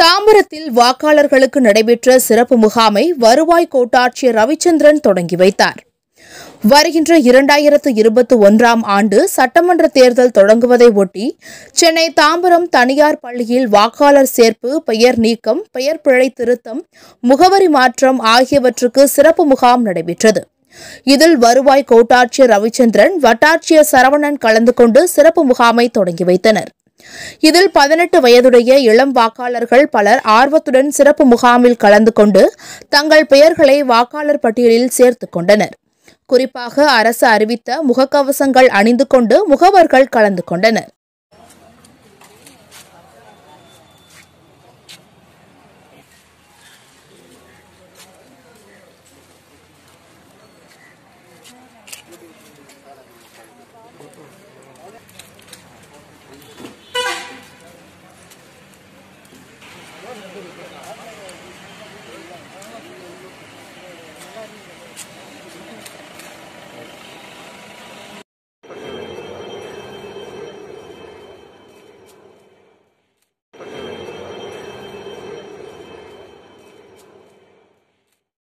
தாம்பரத்தில் வாக்காளர்களுக்கு நடைபெற்ற சிறப்பு முகாமை வருவாய் கோட்டாட்சியர் ரவிச்சந்திரன் தொடங்கி வைத்தார் வருகின்ற இரண்டாயிரத்து இருபத்தி ஒன்றாம் ஆண்டு சட்டமன்ற தேர்தல் தொடங்குவதை ஒட்டி சென்னை தாம்பரம் தனியார் பள்ளியில் வாக்காளர் சேர்ப்பு பெயர் நீக்கம் பெயர் பிழை திருத்தம் முகவரி மாற்றம் ஆகியவற்றுக்கு சிறப்பு முகாம் நடைபெற்றது இதில் வருவாய் கோட்டாட்சியர் ரவிச்சந்திரன் வட்டாட்சியர் சரவணன் கலந்து கொண்டு சிறப்பு முகாமை தொடங்கி வைத்தனர் இதில் பதினெட்டு வயதுடைய இளம் வாக்காளர்கள் பலர் ஆர்வத்துடன் சிறப்பு முகாமில் கலந்து கொண்டு தங்கள் பெயர்களை வாக்காளர் பட்டியலில் சேர்த்துக் கொண்டனர் குறிப்பாக அரசு அறிவித்த முகக்கவசங்கள் அணிந்து கொண்டு முகவர்கள் கலந்து கொண்டனர்